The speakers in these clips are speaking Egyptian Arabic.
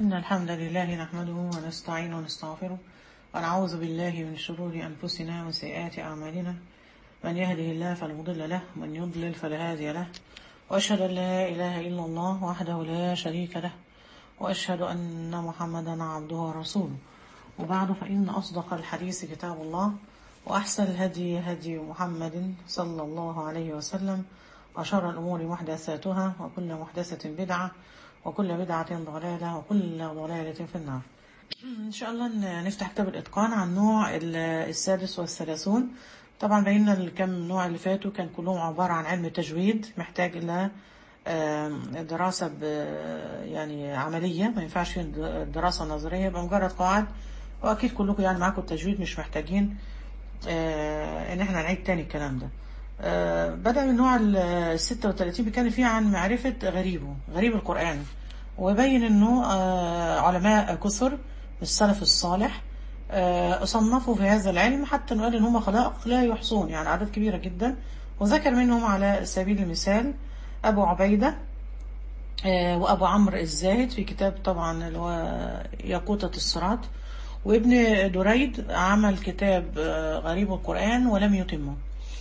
إن الحمد لله نحمده ونستعين ونستغفره ونعوذ بالله من شرور أنفسنا وسيئات أعمالنا من يهده الله فلا مضل له ومن يضلل فلا هادي له وأشهد أن لا إله إلا الله وحده لا شريك له وأشهد أن محمدا عبده ورسوله وبعد فإن أصدق الحديث كتاب الله وأحسن الهدي هدي محمد صلى الله عليه وسلم وشر الأمور محدثاتها وكل محدثة بدعة وكل بدعة ضلالة وكل ضلالة في النار إن شاء الله ن- نفتح كتاب الإتقان عن النوع ال- السادس والثلاثون طبعا بينا الكم نوع اللي فاتوا كان كلهم عبارة عن علم تجويد محتاج إلى آم، دراسة ب- يعني عملية ما ينفعش د- دراسة نظرية يبقى مجرد قواعد وأكيد كلكم يعني معاكم التجويد مش محتاجين آه، إن احنا نعيد تاني الكلام ده آه، بدأ من نوع ال 36 بيتكلم فيه عن معرفة غريبه غريب القرآن ويبين انه آه، علماء كثر السلف الصالح آه، صنفوا في هذا العلم حتى نقول ان هم خلائق لا يحصون يعني عدد كبيرة جدا وذكر منهم على سبيل المثال ابو عبيدة آه، وابو عمرو الزاهد في كتاب طبعا اللي هو ياقوتة الصراط وابن دريد عمل كتاب آه، غريب القرآن ولم يتمه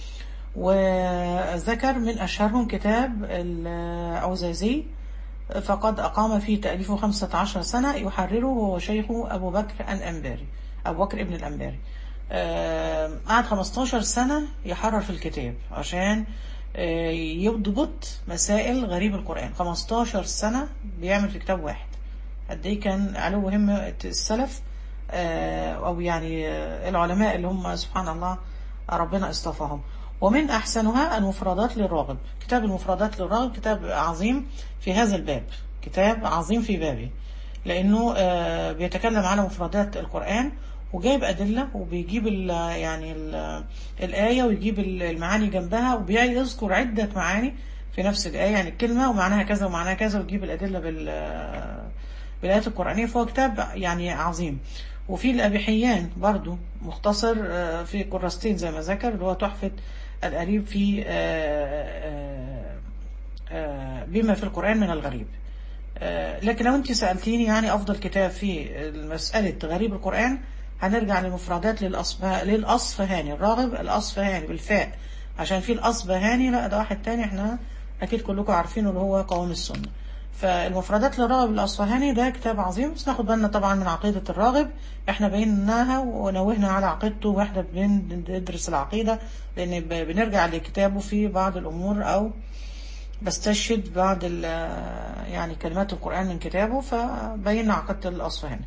وذكر من أشهرهم كتاب العزازي فقد أقام فيه تأليفه خمسة عشر سنة يحرره هو شيخه أبو بكر الأنباري أبو بكر ابن الأنباري آه، قعد 15 سنة يحرر في الكتاب عشان آه، يضبط مسائل غريب القرآن 15 سنة بيعمل في كتاب واحد قد ايه كان علو همة السلف آه، أو يعني آه، العلماء اللي هم سبحان الله ربنا اصطفاهم ومن أحسنها المفردات للراغب كتاب المفردات للراغب كتاب عظيم في هذا الباب كتاب عظيم في بابه لأنه آه، بيتكلم على مفردات القرآن وجايب أدلة وبيجيب ال يعني ال الآية ويجيب ال- المعاني جنبها وبيذكر عدة معاني في نفس الآية يعني الكلمة ومعناها كذا ومعناها كذا ويجيب الأدلة بال بالآيات القرآنية فهو كتاب يعني عظيم وفي الأبيحيان برضو مختصر آه، في كراستين زي ما ذكر اللي هو تحفة القريب في آه، آه، آه، بما في القرآن من الغريب آه، لكن لو انت سألتيني يعني أفضل كتاب في مسألة غريب القرآن هنرجع للمفردات للأصبه... للأصفهاني الراغب الأصفهاني بالفاء عشان في الأصبهاني لا ده واحد تاني احنا أكيد كلكم عارفينه اللي هو قوام السنة فالمفردات للراغب الأصفهاني ده كتاب عظيم بس ناخد بالنا طبعا من عقيدة الراغب احنا بيناها ونوهنا على عقيدته واحنا بندرس العقيدة لأن ب- بنرجع لكتابه في بعض الأمور أو بستشهد بعض ال- يعني كلمات القرآن من كتابه فبينا عقيدة الأصفهاني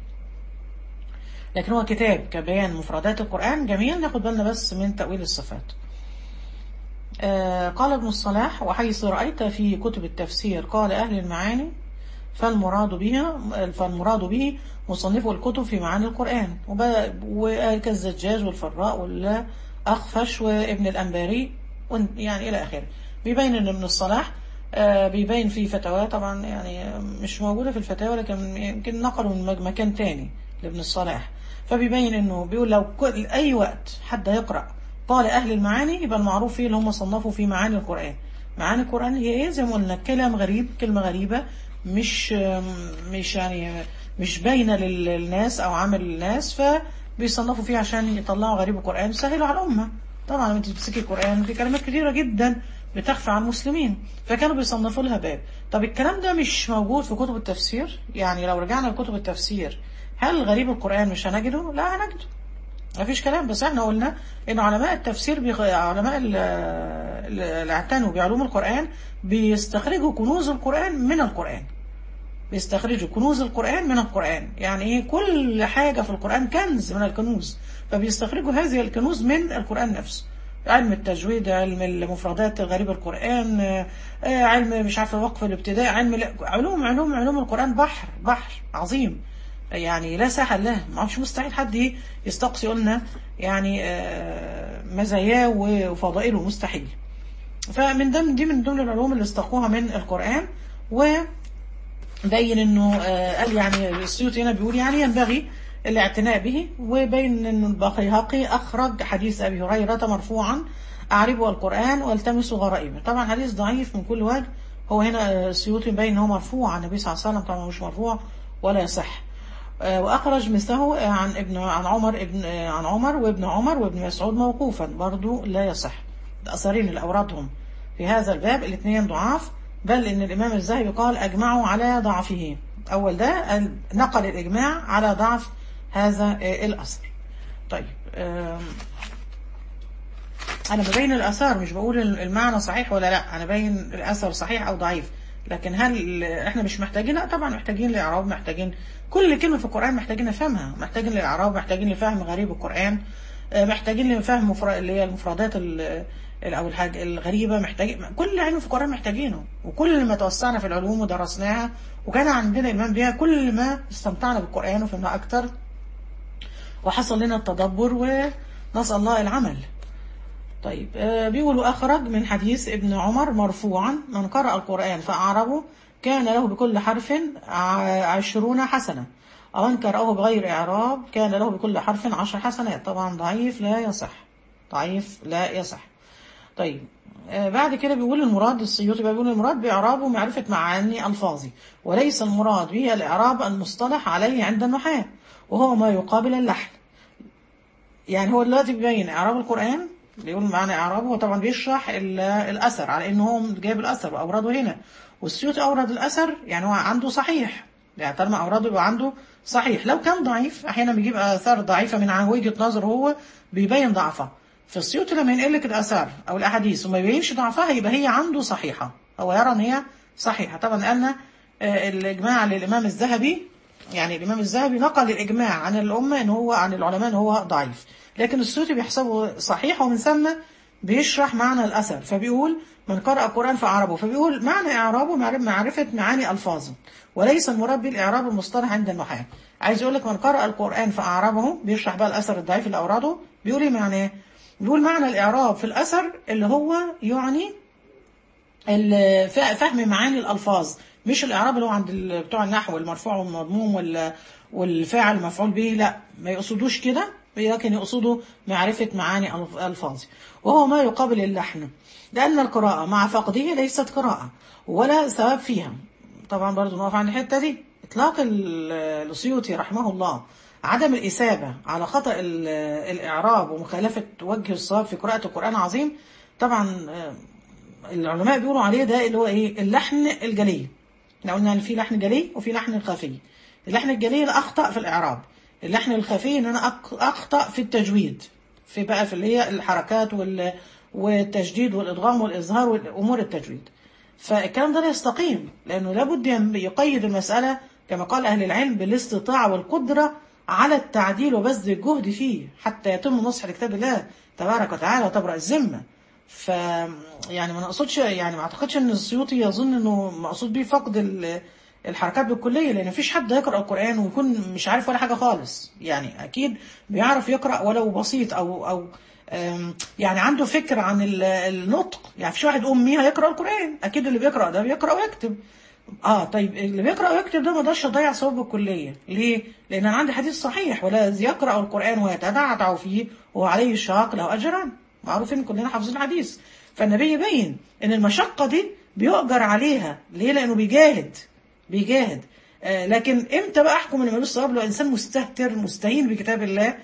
لكن هو كتاب كبيان مفردات القرآن جميل ناخد بالنا بس من تأويل الصفات آه، قال ابن الصلاح وحيث رأيت في كتب التفسير قال أهل المعاني فالمراد بها فالمراد به مصنفو الكتب في معاني القرآن وب- وكالزجاج والفراء والأخفش وابن الأنباري وان- يعني إلى آخره بيبين أن ابن الصلاح آه، بيبين في فتاوى طبعا يعني مش موجودة في الفتاوى لكن يمكن نقلوا من مج- مكان تاني لابن الصلاح فبيبين انه بيقول لو كل اي وقت حد يقرأ قال اهل المعاني يبقى المعروف فيه اللي هم صنفوا في معاني القرآن معاني القرآن هي ايه زي ما قلنا كلام غريب كلمة غريبة مش مش يعني مش باينة لل- للناس او عمل للناس فبيصنفوا فيه عشان يطلعوا غريب القرآن يسهلوا على الأمة طبعا لما انت تمسكي القرآن في كلمات كثيرة جدا بتخفى على المسلمين فكانوا بيصنفوا لها باب طب الكلام ده مش موجود في كتب التفسير يعني لو رجعنا لكتب التفسير هل غريب القرآن مش هنجده؟ لا هنجده ما فيش كلام بس احنا قلنا ان علماء التفسير بيغ... علماء ال- ال- اللي اعتنوا بعلوم القرآن بيستخرجوا كنوز القرآن من القرآن بيستخرجوا كنوز القرآن من القرآن يعني ايه كل حاجة في القرآن كنز من الكنوز فبيستخرجوا هذه الكنوز من القرآن نفسه علم التجويد علم المفردات غريب القرآن آه، آه، علم مش عارف الوقف الابتدائي علم ال- علوم علوم علوم القرآن بحر بحر عظيم يعني لا سهل له ما مش مستحيل حد ي- يستقصي قلنا يعني آه، مزاياه وفضائله مستحيل فمن ضمن دي من ضمن العلوم اللي استقوها من القرآن وبين انه آه، قال يعني السيوطي هنا بيقول يعني ينبغي الاعتناء به وبين ان البيهقي اخرج حديث ابي هريره مرفوعا اعربوا القران والتمسوا غرائبه طبعا حديث ضعيف من كل وجه هو هنا السيوطي مبين ان هو مرفوع عن النبي صلى الله عليه وسلم طبعا مش مرفوع ولا يصح آه، وأخرج مثله آه، عن ابن عن عمر ابن آه، عن عمر وابن عمر وابن مسعود موقوفا برضو لا يصح الأثرين اللي أوردهم في هذا الباب الاثنين ضعاف بل إن الإمام الذهبي قال أجمعوا على ضعفه أول ده ال- نقل الإجماع على ضعف هذا آه، الأثر طيب آم، أنا ببين الآثار مش بقول المعنى صحيح ولا لا أنا بين الأثر صحيح أو ضعيف لكن هل إحنا مش محتاجين لا طبعا محتاجين لإعراب محتاجين كل كلمة في القرآن محتاجين نفهمها محتاجين لإعراب محتاجين لفهم غريب القرآن آه، محتاجين لفهم مفر... اللي هي المفردات ال... ال- أو الحاجة الغريبة محتاجين كل علم في القرآن محتاجينه وكل ما توسعنا في العلوم ودرسناها وكان عندنا إيمان بها كل ما استمتعنا بالقرآن وفهمنا أكتر وحصل لنا التدبر ونسأل الله العمل طيب آه، بيقولوا أخرج من حديث ابن عمر مرفوعا من قرأ القرآن فأعربه كان له بكل حرف ع- عشرون حسنة ومن قرأه بغير إعراب كان له بكل حرف عشر حسنات طبعا ضعيف لا يصح ضعيف لا يصح طيب آه، بعد كده بيقول المراد السيوطي بقى بيقول المراد بإعرابه معرفة معاني ألفاظه وليس المراد به الإعراب المصطلح عليه عند النحاة وهو ما يقابل اللحن يعني هو دلوقتي بيبين اعراب القران بيقول معنى اعرابه هو طبعا بيشرح ال- الاثر على ان هو جايب الاثر واورده هنا والسيوطي اورد الاثر يعني هو عنده صحيح يعني طالما اورده يبقى عنده صحيح لو كان ضعيف احيانا بيجيب اثار ضعيفه من عن وجهه نظره هو بيبين ضعفها فالسيوطي لما ينقل لك الاثار او الاحاديث وما يبينش ضعفها يبقى هي عنده صحيحه هو يرى ان هي صحيحه طبعا قالنا آه، الاجماع للامام الذهبي يعني الإمام الذهبي نقل الإجماع عن الأمة إن هو عن العلماء إن هو ضعيف لكن السيوطي بيحسبه صحيح ومن ثم بيشرح معنى الأثر فبيقول من قرأ القرآن فأعربه فبيقول معنى إعرابه معرف- معرفة معاني ألفاظه وليس المراد بالإعراب المصطلح عند النحاة عايز يقول لك من قرأ القرآن فأعربه بيشرح بقى الأثر الضعيف اللي أوراده بيقول إيه معناه بيقول معنى الإعراب في الأثر اللي هو يعني ال- ف- فهم معاني الألفاظ مش الإعراب اللي هو عند ال- بتوع النحو المرفوع والمضموم وال- والفاعل المفعول به لا ما يقصدوش كده لكن يقصدوا معرفة معاني ألف- ألفاظ وهو ما يقابل اللحن لأن القراءة مع فقده ليست قراءة ولا ثواب فيها طبعا برضو نقف عند الحتة دي إطلاق ال- السيوطي رحمه الله عدم الإثابة على خطأ ال- الإعراب ومخالفة وجه الصواب في قراءة القرآن العظيم طبعا آه، العلماء بيقولوا عليه ده اللي هو ايه اللحن الجلي احنا قلنا ان في لحن جلي وفي لحن خفي اللحن الجلي انا اخطا في الاعراب اللحن الخفي ان انا أق- اخطا في التجويد في بقى في اللي هي الحركات وال والتجديد والادغام والاظهار والامور التجويد فالكلام ده لا يستقيم لانه لابد أن يقيد المساله كما قال اهل العلم بالاستطاعه والقدره على التعديل وبذل الجهد فيه حتى يتم نصح لكتاب الله تبارك وتعالى وتبرأ الذمه ف يعني ما نقصدش يعني ما اعتقدش ان السيوطي يظن انه مقصود بيه فقد ال- الحركات بالكليه لان مفيش حد يقرا القران ويكون مش عارف ولا حاجه خالص يعني اكيد بيعرف يقرا ولو بسيط او او أم، يعني عنده فكر عن ال- النطق يعني فيش واحد امي هيقرا القران اكيد اللي بيقرا ده بيقرا ويكتب اه طيب اللي بيقرا ويكتب ده ما يقدرش يضيع ثواب الكليه ليه لان انا عندي حديث صحيح ولا يقرا القران ويتدعدع فيه وعليه الشاق له اجران معروف ان كلنا حافظين الحديث فالنبي يبين ان المشقه دي بيؤجر عليها ليه لانه بيجاهد بيجاهد آه لكن امتى بقى احكم ان ملوش ثواب لو انسان مستهتر مستهين بكتاب الله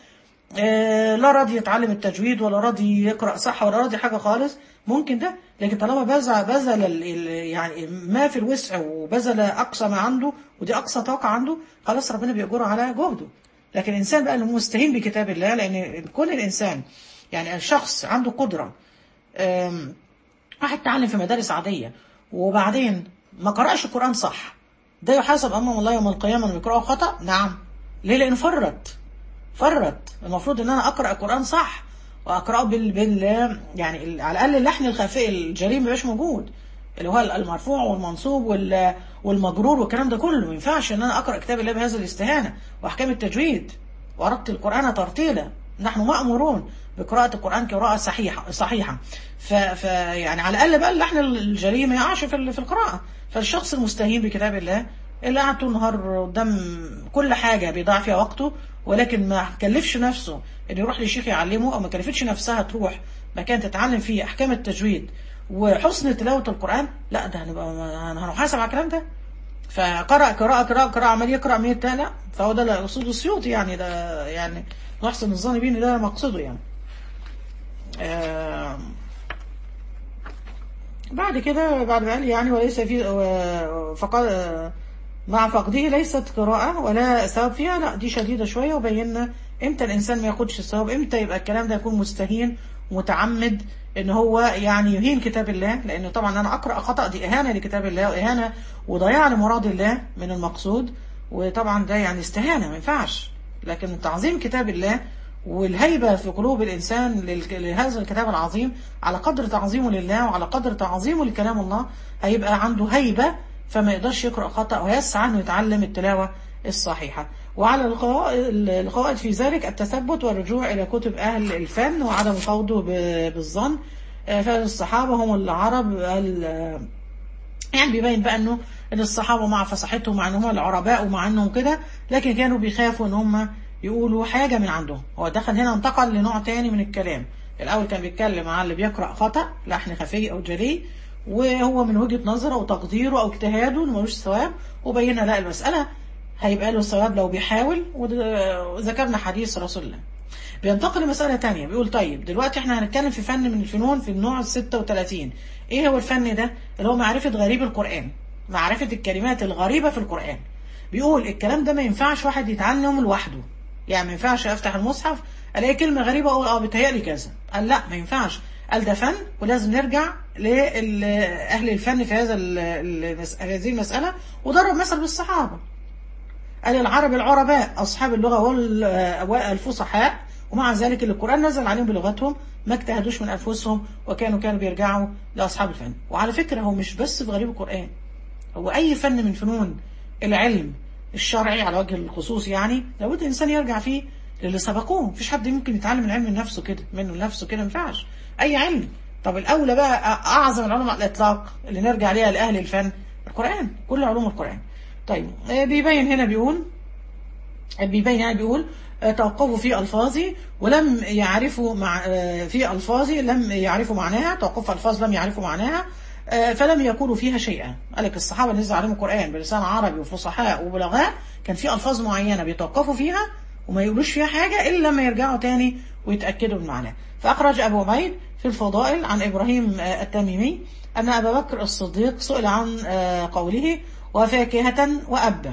آه لا راضي يتعلم التجويد ولا راضي يقرا صح ولا راضي حاجه خالص ممكن ده لكن طالما بذل بذل ال- ال- يعني ما في الوسع وبذل اقصى ما عنده ودي اقصى طاقه عنده خلاص ربنا بيأجره على جهده لكن الانسان بقى اللي مستهين بكتاب الله لان كل الانسان يعني الشخص عنده قدره آم، واحد تعلم في مدارس عادية وبعدين ما قرأش القرآن صح ده يحاسب أمام الله يوم القيامة انه يقرأه خطأ نعم ليه لأنه فرط فرط المفروض ان انا اقرأ القرآن صح واقرأه بال, بال يعني ال- على الأقل اللحن الخفي الجريء ما يبقاش موجود اللي هو المرفوع والمنصوب وال- والمجرور والكلام ده كله ما ينفعش ان انا اقرأ كتاب الله بهذا الاستهانة واحكام التجويد وأردت القرآن ترتيلا نحن مأمورون بقراءة القرآن قراءة صحيحة صحيحة ف, ف يعني على الأقل بقى اللحن الجلي ما يقعش في ال- في القراءة فالشخص المستهين بكتاب الله اللي قاعد طول النهار قدام كل حاجة بيضيع فيها وقته ولكن ما كلفش نفسه انه يروح لشيخ يعلمه او ما كلفتش نفسها تروح مكان تتعلم فيه احكام التجويد وحسن تلاوة القرآن لا ده هنبقى هنحاسب على الكلام ده فقرأ قراءة قراءة قراءة عمال يقرأ 100 لا فهو ده اللي يقصده السيوطي يعني ده يعني نحسن الظن بيه ان ده مقصده يعني آه بعد كده بعد ما قال يعني وليس في فقال مع فقده ليست قراءة ولا ثواب فيها لا دي شديدة شوية وبينا امتى الانسان ما ياخدش الثواب امتى يبقى الكلام ده يكون مستهين متعمد ان هو يعني يهين كتاب الله لان طبعا انا اقرا خطا دي اهانه لكتاب الله واهانه وضياع لمراد الله من المقصود وطبعا ده يعني استهانه ما ينفعش لكن تعظيم كتاب الله والهيبة في قلوب الإنسان لل- لهذا الكتاب العظيم على قدر تعظيمه لله وعلى قدر تعظيمه لكلام الله هيبقى عنده هيبة فما يقدرش يقرأ خطأ ويسعى أنه يتعلم التلاوة الصحيحة وعلى القواعد القواعد في ذلك التثبت والرجوع إلى كتب أهل الفن وعدم خوضه ب- بالظن آه، فالصحابة هم العرب ال- يعني بيبين بقى انه ان الصحابه مع فصاحتهم مع انهم العرباء ومع انهم كده لكن كانوا بيخافوا ان هم يقولوا حاجه من عندهم هو دخل هنا انتقل لنوع تاني من الكلام الاول كان بيتكلم على اللي بيقرا خطا لحن خفي او جلي وهو من وجهه نظره او تقديره او اجتهاده انه ملوش ثواب وبينا لا المساله هيبقى له ثواب لو بيحاول وده- وذكرنا حديث رسول الله بينتقل لمسألة تانية بيقول طيب دلوقتي احنا هنتكلم في فن من الفنون في النوع ال 36 ايه هو الفن ده اللي هو معرفة غريب القرآن معرفة الكلمات الغريبة في القرآن بيقول الكلام ده ما ينفعش واحد يتعلم لوحده يعني ما ينفعش افتح المصحف الاقي كلمة غريبة اقول اه بتهيألي كذا قال لا ما ينفعش قال ده فن ولازم نرجع لأهل الفن في هذا ال- المس- هذه المسألة وضرب مثل بالصحابة قال العرب العرباء أصحاب اللغة وال- والفصحاء ومع ذلك اللي القرآن نزل عليهم بلغتهم ما اجتهدوش من أنفسهم وكانوا كانوا بيرجعوا لأصحاب الفن وعلى فكرة هو مش بس في غريب القرآن هو أي فن من فنون العلم الشرعي على وجه الخصوص يعني لابد الإنسان يرجع فيه للي سبقوه مفيش حد ممكن يتعلم العلم من نفسه كده منه لنفسه كده ما ينفعش أي علم طب الأولى بقى أ- أعظم العلوم على الإطلاق اللي نرجع ليها لأهل الفن القرآن كل علوم القرآن طيب آه، بيبين هنا بيقول بيبين يعني بيقول آه، توقفوا في ألفاظي ولم يعرفوا مع آه، في ألفاظي لم يعرفوا معناها توقف ألفاظ لم يعرفوا معناها آه، فلم يقولوا فيها شيئا قال لك الصحابة اللي نزل عليهم القرآن بلسان عربي وفصحاء وبلغاء كان في ألفاظ معينة بيتوقفوا فيها وما يقولوش فيها حاجة إلا لما يرجعوا تاني ويتأكدوا من معناها فأخرج أبو عبيد في الفضائل عن إبراهيم آه، التميمي أن أبا بكر الصديق سئل عن آه، قوله وفاكهة وأبا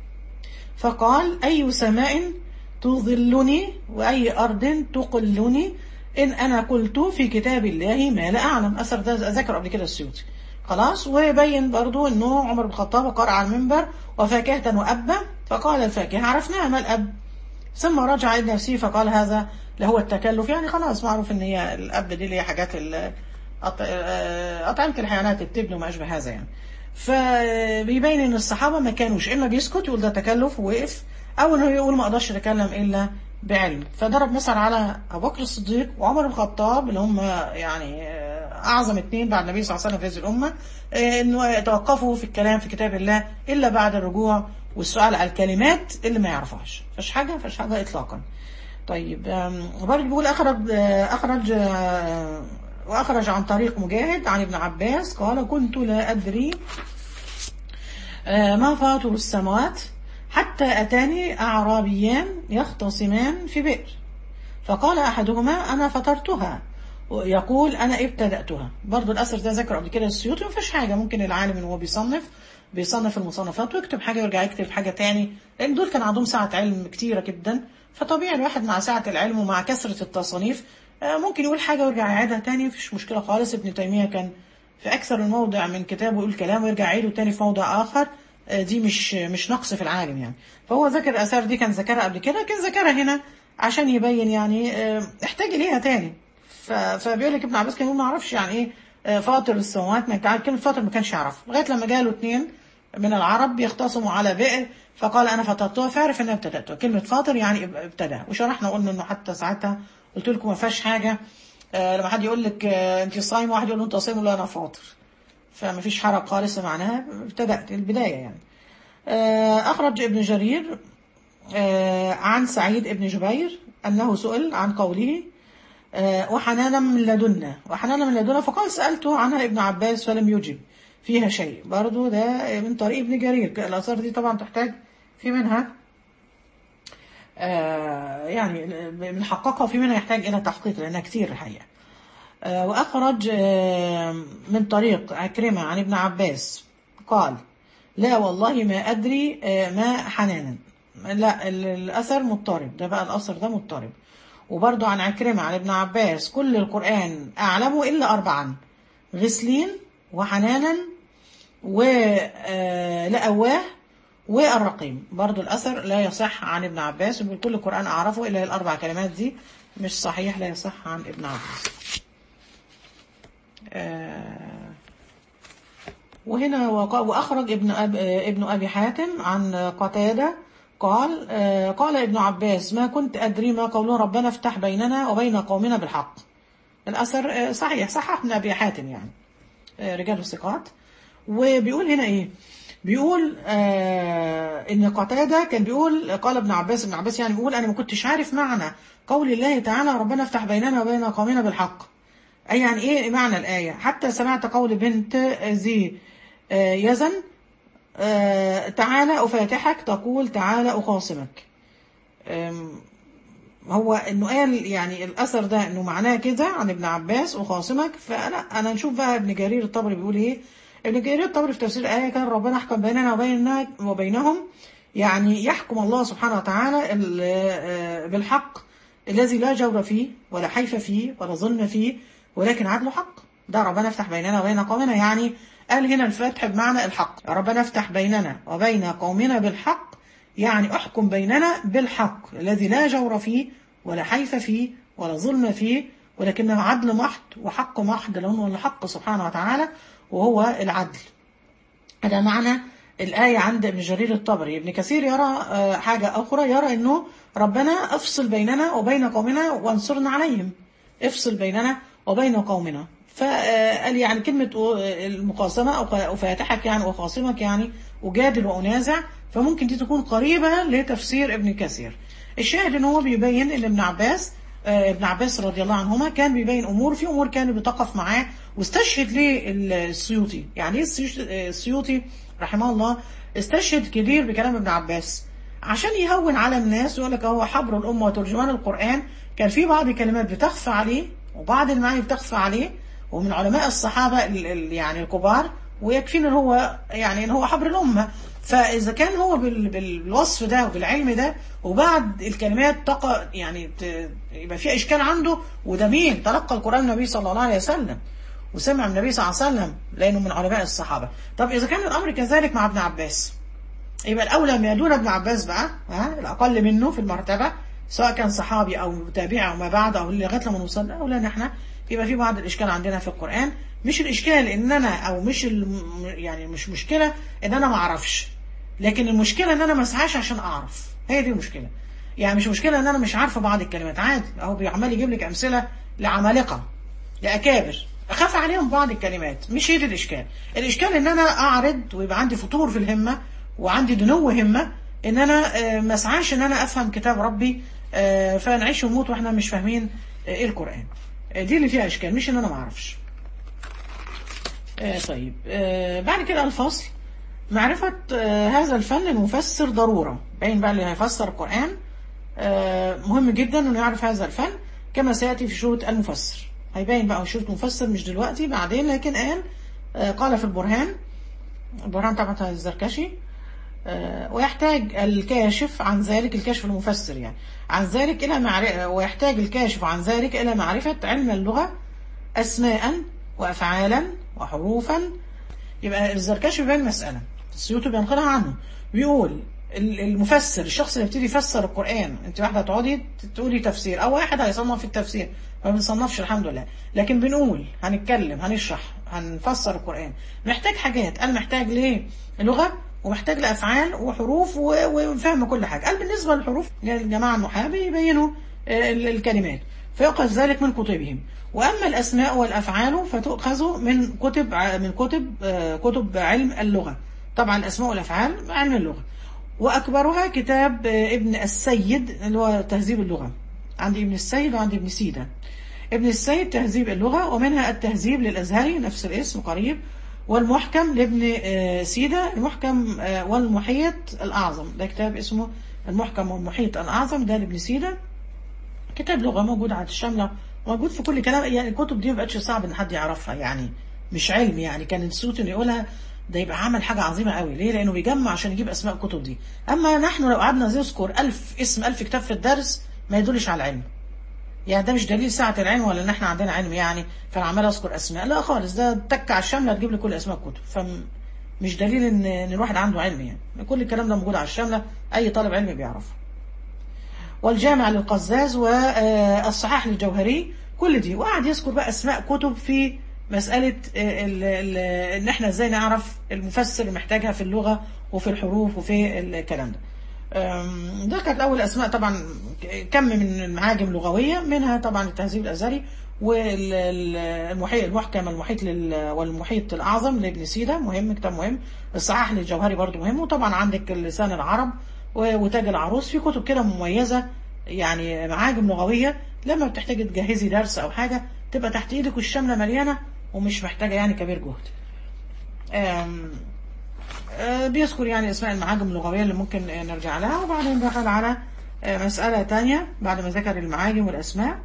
فقال أي سماء تظلني وأي أرض تقلني إن أنا قلت في كتاب الله ما لا أعلم أثر ده ذكر قبل كده السيوطي خلاص وبين برضو أنه عمر بن الخطاب قرأ على المنبر وفاكهة وأبا فقال الفاكهة عرفناها ما الأب ثم رجع إلى نفسه فقال هذا لهو التكلف يعني خلاص معروف ان هي الأب دي اللي هي حاجات ال- أط- آه، أطعمة الحيوانات التبن وما أشبه هذا يعني فبيبين ان الصحابة ما كانوش اما بيسكت يقول ده تكلف ووقف او انه يقول ما اقدرش اتكلم الا بعلم فضرب مثل على ابو بكر الصديق وعمر بن الخطاب اللي هم يعني آه، اعظم اثنين بعد النبي صلى الله عليه وسلم في هذه الامه آه، انه يتوقفوا في الكلام في كتاب الله الا بعد الرجوع والسؤال على الكلمات اللي ما يعرفهاش فش حاجه فش حاجه اطلاقا طيب آم، برضه بيقول أخرج آه، أخرج آه، وأخرج عن طريق مجاهد عن ابن عباس قال كنت لا أدري آه، ما فاطر السماوات حتى أتاني أعرابيان يختصمان في بئر فقال أحدهما أنا فطرتها يقول أنا ابتدأتها برضو الأثر ده ذكر قبل كده السيوطي ما فيش حاجة ممكن العالم إن هو بيصنف بيصنف المصنفات ويكتب حاجة ويرجع يكتب حاجة تاني لأن دول كان عندهم سعة علم كتيرة جدا فطبيعي الواحد مع سعة العلم ومع كثرة التصانيف آه، ممكن يقول حاجة ويرجع يعيدها تاني مفيش مشكلة خالص ابن تيمية كان في أكثر من موضع من كتابه يقول كلام ويرجع يعيده تاني في موضع آخر آه، دي مش مش نقص في العالم يعني فهو ذكر الآثار دي كان ذكرها قبل كده لكن ذكرها هنا عشان يبين يعني آه، احتاج إليها تاني ف- فبيقول لك ابن عباس كان يقول ما اعرفش يعني ايه آه، فاطر السماوات ما انت عارف كلمه فاطر ما كانش يعرف لغايه لما جاله اثنين من العرب بيختصموا على بئر فقال انا فطرتها فعرف انها ابتدأتها كلمه فاطر يعني اب- ابتدى وشرحنا وقلنا انه حتى ساعتها قلت لكم ما فيهاش حاجه آه، لما حد يقول لك آه، انت صايم واحد يقول له انت صايم يقول له انا فاطر فما فيش حرج خالص معناها ابتدأت البدايه يعني آه، اخرج ابن جرير آه، عن سعيد بن جبير أنه سئل عن قوله آه، وحنانا من لدنا وحنانا من لدنا فقال سألته عنها ابن عباس فلم يجب فيها شيء برضو ده من طريق ابن جرير الآثار دي طبعا تحتاج في منها آه يعني بنحققها وفي منها يحتاج إلى تحقيق لأنها كتير الحقيقة آه وأخرج آه من طريق عكرمة عن ابن عباس قال لا والله ما أدري آه ما حنانا لا ال- الأثر مضطرب ده بقى الأثر ده مضطرب وبرضه عن عكرمة عن ابن عباس كل القرآن أعلمه إلا أربعا غسلين وحنانا ولأواه والرقيم برضو الأثر لا يصح عن ابن عباس وبيقول كل القرآن أعرفه إلا الأربع كلمات دي مش صحيح لا يصح عن ابن عباس آه، وهنا وق- وأخرج ابن أب ابن أبي حاتم عن قتادة قال آه، قال ابن عباس ما كنت أدري ما قوله ربنا افتح بيننا وبين قومنا بالحق الأثر آه، صحيح صحح ابن أبي حاتم يعني آه، رجال الثقات وبيقول هنا ايه بيقول آه ان قتادة كان بيقول قال ابن عباس ابن عباس يعني بيقول انا ما كنتش عارف معنى قول الله تعالى ربنا افتح بيننا وبين قومنا بالحق اي يعني ايه معنى الايه حتى سمعت قول بنت ذي آه يزن آه تعالى افاتحك تقول تعالى اخاصمك آم، هو انه قال يعني الاثر ده انه معناه كده عن ابن عباس وخاصمك فانا انا نشوف بقى ابن جرير الطبري بيقول ايه ابن جرير الطبري في تفسير الايه كان ربنا احكم بيننا وبين وبينهم يعني يحكم الله سبحانه وتعالى ال- آه، بالحق الذي لا جور فيه ولا حيف فيه ولا ظلم فيه ولكن عدله حق ده ربنا افتح بيننا وبين قومنا يعني قال هنا الفتح بمعنى الحق ربنا افتح بيننا وبين قومنا بالحق يعني احكم بيننا بالحق الذي لا جور فيه ولا حيف فيه ولا ظلم فيه ولكنه عدل محض وحق محض لأنه الحق سبحانه وتعالى وهو العدل هذا معنى الآية عند ابن جرير الطبري ابن كثير يرى آه، حاجة أخرى يرى أنه ربنا افصل بيننا وبين قومنا وانصرنا عليهم افصل بيننا وبين قومنا فقال يعني كلمة المقاسمة أو أفاتحك يعني وخاصمك يعني أجادل وأنازع فممكن دي تكون قريبة لتفسير ابن كثير الشاهد ان هو بيبين ان ابن عباس آه، ابن عباس رضي الله عنهما كان بيبين امور في امور كانت بتقف معاه واستشهد ليه السيوطي يعني ايه السيوش- آه، السيوطي رحمه الله استشهد كبير بكلام ابن عباس عشان يهون على الناس ويقول لك هو حبر الامه وترجمان القران كان في بعض الكلمات بتخفى عليه وبعض المعاني بتخفى عليه ومن علماء الصحابه ال- ال- يعني الكبار ويكفينا ان هو يعني ان هو حبر الامه فاذا كان هو بال- بال- بالوصف ده وبالعلم ده وبعد الكلمات تقع يعني ت- يبقى في اشكال عنده وده مين تلقى القران من النبي صلى الله عليه وسلم وسمع من النبي صلى الله عليه وسلم لانه من علماء الصحابه طب اذا كان الامر كذلك مع ابن عباس يبقى الاولى ما دون ابن عباس بقى ها الاقل منه في المرتبه سواء كان صحابي او متابع او ما بعد او لغايه لما نوصل اولى ان احنا يبقى في بعض الاشكال عندنا في القران مش الاشكال ان انا او مش الم يعني مش مشكله ان انا ما اعرفش لكن المشكله ان انا ما اسعاش عشان اعرف هي دي المشكله يعني مش مشكله ان انا مش عارفه بعض الكلمات عادي اهو بيعمل يجيب لك امثله لعمالقه لاكابر اخاف عليهم بعض الكلمات مش هي دي الاشكال الاشكال ان انا اعرض ويبقى عندي فتور في الهمه وعندي دنو همه ان انا آه، ما اسعاش ان انا افهم كتاب ربي آه، فنعيش ونموت واحنا مش فاهمين آه، ايه القران آه، دي اللي فيها اشكال مش ان انا ما اعرفش آه، طيب آه، بعد كده الفصل معرفة آه، هذا الفن المفسر ضرورة باين بقى اللي هيفسر القرآن آه، مهم جدا انه يعرف هذا الفن كما سيأتي في شروط المفسر هيبين بقى شروط المفسر مش دلوقتي بعدين لكن قال آه، قال في البرهان البرهان طبعا بتاع الزركشي آه، ويحتاج الكاشف عن ذلك الكاشف المفسر يعني عن ذلك إلى معرفة ويحتاج الكاشف عن ذلك إلى معرفة علم اللغة أسماء وأفعالا وحروفا يبقى الزركشي بيبين مسألة السيوطي بينقلها عنه بيقول ال- المفسر الشخص اللي يبتدي يفسر القرآن انت واحدة تقعدي تقولي تفسير او واحد هيصنف في التفسير ما بنصنفش الحمد لله لكن بنقول هنتكلم هنشرح هنفسر القرآن محتاج حاجات قال محتاج ليه لغة ومحتاج لأفعال وحروف و- وفهم كل حاجة قال بالنسبة للحروف الجماعة النحاة بيبينوا آه، ال- الكلمات فيؤخذ ذلك من كتبهم وأما الأسماء والأفعال فتؤخذ من كتب ع- من كتب آه، كتب علم اللغة طبعا الأسماء والأفعال علم اللغة وأكبرها كتاب آه، ابن السيد اللي هو تهذيب اللغة عندي ابن السيد وعندي ابن سيدة ابن السيد تهذيب اللغة ومنها التهذيب للأزهري نفس الاسم قريب والمحكم لابن آه، سيدة المحكم آه، والمحيط الأعظم ده كتاب اسمه المحكم والمحيط الأعظم ده لابن سيدة كتاب لغة موجود على الشاملة موجود في كل كلام يعني الكتب دي مبقتش صعب ان حد يعرفها يعني مش علم يعني كان السوت اللي يقولها ده يبقى عمل حاجة عظيمة قوي ليه لأنه بيجمع عشان يجيب أسماء الكتب دي أما نحن لو قعدنا نذكر ألف اسم ألف كتاب في الدرس ما يدلش على العلم يعني ده مش دليل سعة العلم ولا ان احنا عندنا علم يعني فانا عمال اذكر اسماء لا خالص ده تك على الشامله تجيب لي كل اسماء الكتب فمش دليل ان ان الواحد عنده علم يعني كل الكلام ده موجود على الشامله اي طالب علم بيعرفه والجامع للقزاز والصحاح للجوهري كل دي وقعد يذكر بقى اسماء كتب في مسألة ال- ال- ان احنا ازاي نعرف المفسر اللي محتاجها في اللغة وفي الحروف وفي الكلام ده أم، ده كانت اول اسماء طبعا كم من المعاجم لغوية منها طبعا التهذيب الازهري والمحيط المحكم المحيط لل- والمحيط الاعظم لابن سيدة مهم كتاب مهم الصحاح للجوهري برضو مهم وطبعا عندك لسان العرب و- وتاج العروس في كتب كده مميزة يعني معاجم لغوية لما بتحتاجي تجهزي درس او حاجة تبقى تحت ايدك والشاملة مليانة ومش محتاجة يعني كبير جهد أم، آه، بيذكر يعني اسماء المعاجم اللغوية اللي ممكن آه، نرجع لها وبعدين دخل على آه، مسألة تانية بعد ما ذكر المعاجم والأسماء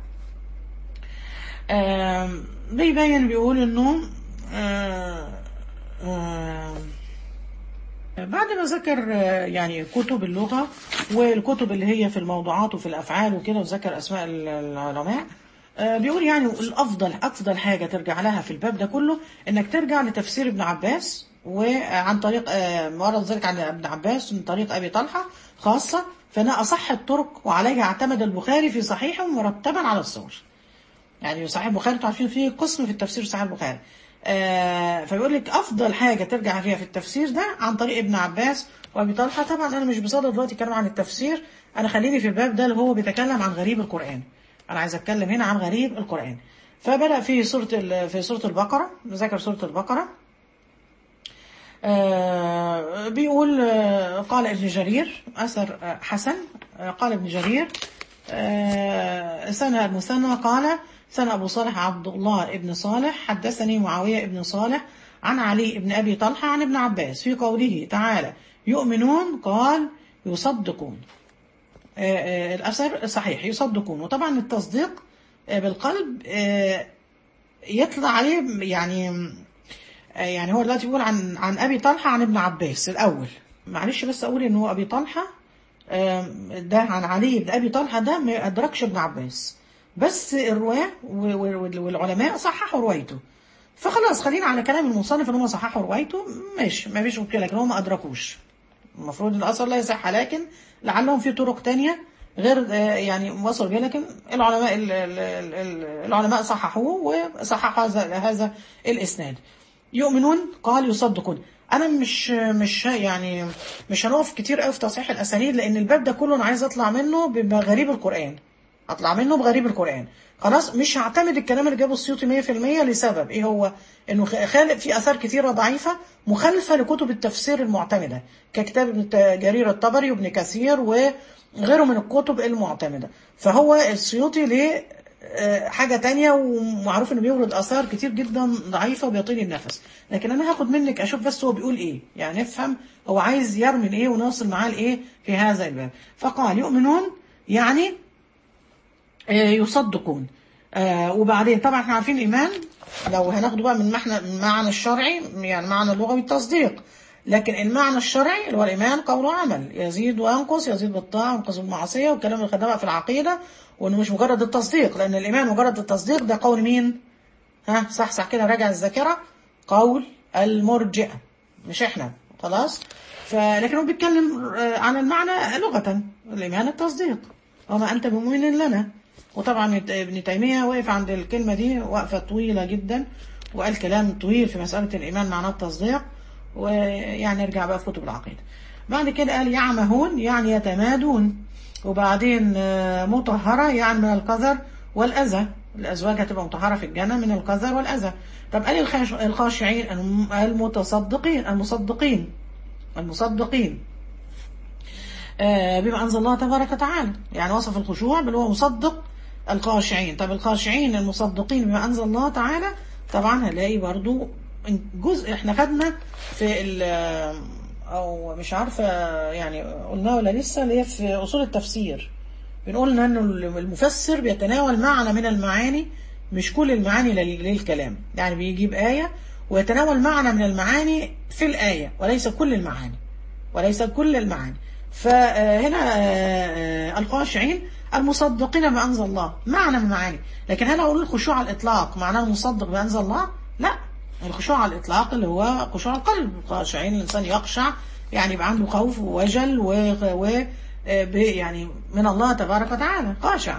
آم، بيبين بيقول انه آه، آه، بعد ما ذكر آه، يعني كتب اللغة والكتب اللي هي في الموضوعات وفي الأفعال وكده وذكر أسماء ال- العلماء آه، بيقول يعني الأفضل أفضل حاجة ترجع لها في الباب ده كله إنك ترجع لتفسير ابن عباس وعن طريق آه، ورد ذلك عن ابن عباس من طريق أبي طلحة خاصة فإنها أصح الطرق وعليها اعتمد البخاري في صحيحه مرتبا على الصور يعني صحيح البخاري انتوا عارفين فيه قسم في التفسير صحيح البخاري آه فبيقول لك افضل حاجه ترجع فيها في التفسير ده عن طريق ابن عباس وابي طلحه طبعا انا مش بصدد دلوقتي الكلام عن التفسير انا خليني في الباب ده اللي هو بيتكلم عن غريب القران انا عايز اتكلم هنا عن غريب القران فبدا في سوره ال- في سوره البقره ذكر سوره البقره آه، بيقول آه، قال ابن جرير أثر آه، حسن آه، قال ابن جرير آه، سنة المثنى قال سنة أبو صالح عبد الله ابن صالح حدثني معاوية ابن صالح عن علي ابن أبي طلحة عن ابن عباس في قوله تعالى يؤمنون قال يصدقون آه، آه، الأثر صحيح يصدقون وطبعا التصديق آه، بالقلب آه، يطلع عليه يعني آه، يعني هو دلوقتي بيقول عن عن ابي طلحه عن ابن عباس الاول معلش بس اقول ان هو ابي طلحه آم، ده عن علي بن ابي طلحه ده ما ادركش ابن عباس بس الرواه و- و- والعلماء صححوا روايته فخلاص خلينا على كلام المصنف ان هم صححوا روايته ماشي ما فيش مشكله لكن هم ما ادركوش المفروض الاثر لا يصح لكن لعلهم في طرق تانية غير آه، يعني وصل بها لكن العلماء ال- ال- ال- ال- العلماء صححوه وصححوا هذا هذا الاسناد يؤمنون قال يصدقون انا مش مش يعني مش هنقف كتير قوي في تصحيح الاسانيد لان الباب ده كله انا عايز اطلع منه بغريب القران اطلع منه بغريب القران خلاص مش هعتمد الكلام اللي جابه السيوطي 100% لسبب ايه هو انه خالق في اثار كتيره ضعيفه مخالفه لكتب التفسير المعتمده ككتاب ابن جرير الطبري وابن كثير وغيره من الكتب المعتمده فهو السيوطي ليه آه، حاجة تانية ومعروف انه بيورد اثار كتير جدا ضعيفة وبيطيل النفس لكن انا هاخد منك اشوف بس هو بيقول ايه يعني نفهم هو عايز يرمي ايه ونوصل معاه لايه في هذا الباب فقال يؤمنون يعني آه، يصدقون آه، وبعدين طبعا احنا عارفين الايمان لو هناخده بقى من معنى من معنى الشرعي يعني معنى اللغوي التصديق لكن المعنى الشرعي اللي هو الايمان قول وعمل يزيد وينقص يزيد بالطاعه وينقص بالمعصيه والكلام اللي خدناه بقى في العقيده وانه مش مجرد التصديق لان الايمان مجرد التصديق ده قول مين؟ ها صح صح كده راجع الذاكره قول المرجئه مش احنا خلاص فلكن هو بيتكلم آه، عن المعنى لغه الايمان التصديق وما انت بمؤمن لنا وطبعا ابن تيميه وقف عند الكلمه دي وقفه طويله جدا وقال كلام طويل في مساله الايمان معناه التصديق ويعني نرجع بقى في كتب العقيده بعد كده قال يعمهون يعني يتمادون وبعدين آه، مطهرة يعني من القذر والأذى الأزواج هتبقى مطهرة في الجنة من القذر والأذى طب قال الخاش- الخاشعين الم- المتصدقين المصدقين المصدقين آه، بما أنزل الله تبارك وتعالى يعني وصف الخشوع بل هو مصدق الخاشعين طب الخاشعين المصدقين بما أنزل الله تعالى طبعا هنلاقي برضو جزء احنا خدنا في ال او مش عارفه يعني قلنا ولا لسه اللي هي في اصول التفسير بنقول انه المفسر بيتناول معنى من المعاني مش كل المعاني لل- للكلام يعني بيجيب آية ويتناول معنى من المعاني في الآية وليس كل المعاني وليس كل المعاني فهنا آه، آه، الخاشعين المصدقين بما أنزل الله معنى من المعاني لكن هل أقول الخشوع على الإطلاق معناه المصدق بما أنزل الله لا الخشوع على الإطلاق اللي هو خشوع القلب الخاشعين الإنسان يخشع يعني يبقى عنده خوف ووجل و, و... آه، ب- يعني من الله تبارك وتعالى خاشع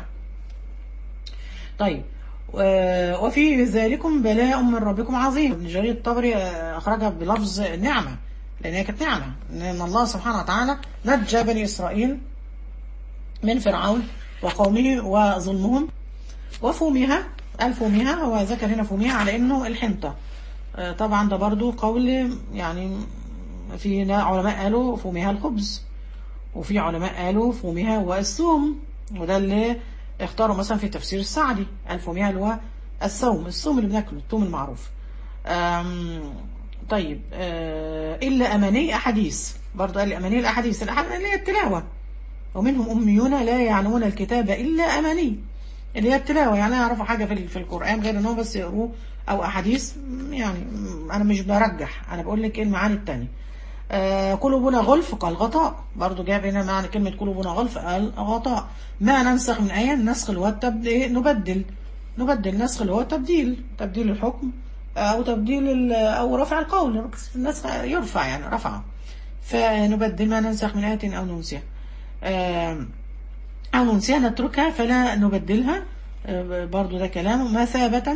طيب و- وفي ذلكم بلاء من ربكم عظيم ابن جرير الطبري آه، أخرجها بلفظ نعمة لأن هي كانت نعمة لأن الله سبحانه وتعالى نجى بني إسرائيل من فرعون وقومه وظلمهم وفومها الفومها هو ذكر هنا فومها على انه الحنطة آه، طبعا ده برضو قول يعني في نا- علماء قالوا فومها الخبز وفي علماء قالوا فومها هو الثوم وده اللي اختاروا مثلا في تفسير السعدي قال فومها اللي هو الثوم الثوم اللي بناكله الثوم المعروف آم، طيب آه، إلا أماني أحاديث برضو قال لي أماني الأحاديث الأحاديث اللي هي التلاوة ومنهم أميون لا يعلمون الكتاب إلا أماني اللي هي التلاوة يعني يعرفوا حاجة في في القرآن غير إنهم بس يقروه أو أحاديث يعني أنا مش برجح أنا بقول لك إيه المعاني التانية آه، قلوبنا غلف قال غطاء برضو جاب هنا معنى كلمة قلوبنا غلف قال غطاء ما ننسخ من آية النسخ اللي هو التبد... إيه؟ نبدل نبدل نسخ اللي هو تبديل تبديل الحكم أو تبديل ال... أو رفع القول النسخ يرفع يعني رفعه فنبدل ما ننسخ من آية أو ننسيها آم، أو ننسيها نتركها فلا نبدلها آه، برضو ده كلام مثابة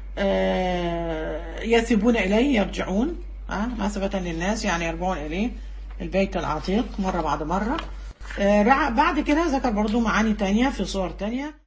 آه، يثبون إليه يرجعون آه، مثابة للناس يعني يرجعون إليه البيت العتيق مرة بعد مرة آه، رع- بعد كده ذكر برضو معاني تانية في صور تانية